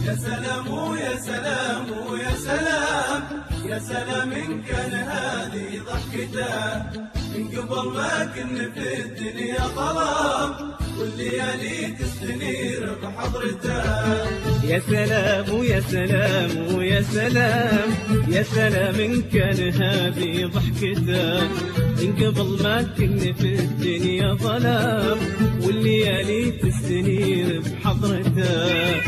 يا سلام يا سلام يا سلام يا سلام إن كان هذه ضحكته من قبل ما كنا في الدنيا ظلام والليالي تستنير بحضرته يا سلام يا سلام يا سلام يا سلام إن كان هذه ضحكته من قبل ما كنا في الدنيا ظلام والليالي تستنير بحضرته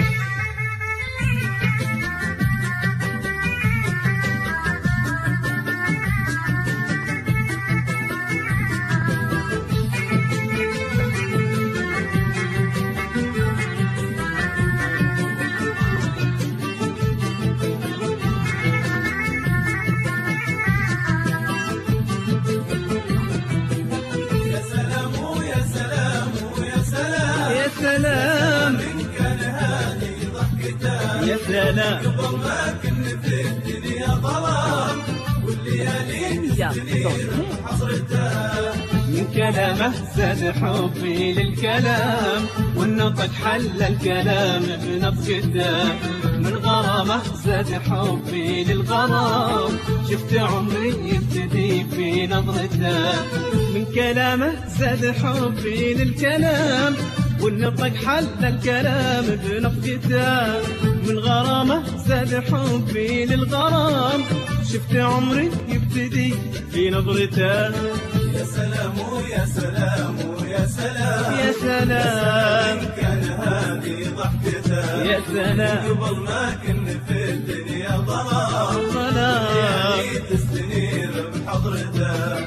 يا سلام يا سلام يا سلام يا سلام إن كان هذه ضحكته يا سلام قبل ما كنا في الدنيا ظلام والليالي تستنير بحضرته من كلامه زاد حبي للكلام والنطق حل الكلام بنطقته من غرامه زاد حبي للغرام شفت عمري يبتدي في نظرته من كلامه زاد حبي للكلام والنطق حل الكلام بنطقته من غرامه زاد حبي للغرام شفت عمري يبتدي في نظرته يا سلام يا سلام يا سلام يا سلام إن كان هذه ضحكته يا سلام قبل ما كنا في الدنيا ظلام سلام الليالي تستنير بحضرته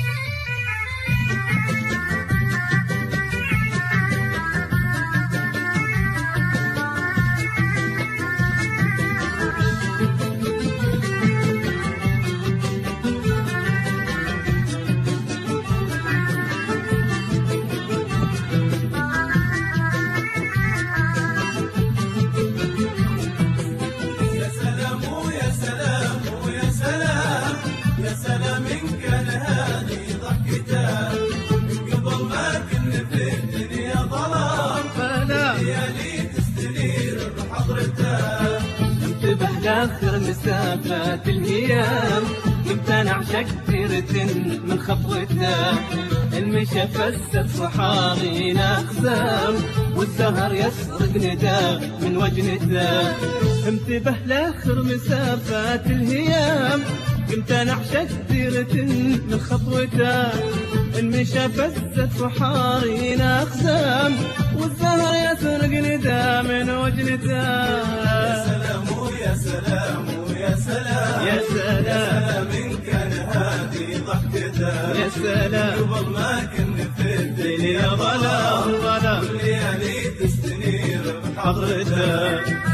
يا سلام يا سلام يا سلام يا سلام إن كان هذه ضحكته قبل ما كنا في الدنيا ظلام سلام الليالي تستنير بحضرته انتبه لاخر مسافات الايام امتنع شكتيرة من خطوته المشى فسد صحارينا اقسام والزهر يسرق نداء من وجنته انتبه لاخر مسافات الهيام امتنع شكتيرة من خطوته المشى فسد صحارينا اقسام والزهر يسرق نداء من وجنته سلام يا سلام يا سلام يا سلام سلام إن كان هذه ضحكته يا سلام قبل ما كنا في الدنيا يا ظلام ظلام ظلام الليالي تستنير بحضرته حضرتك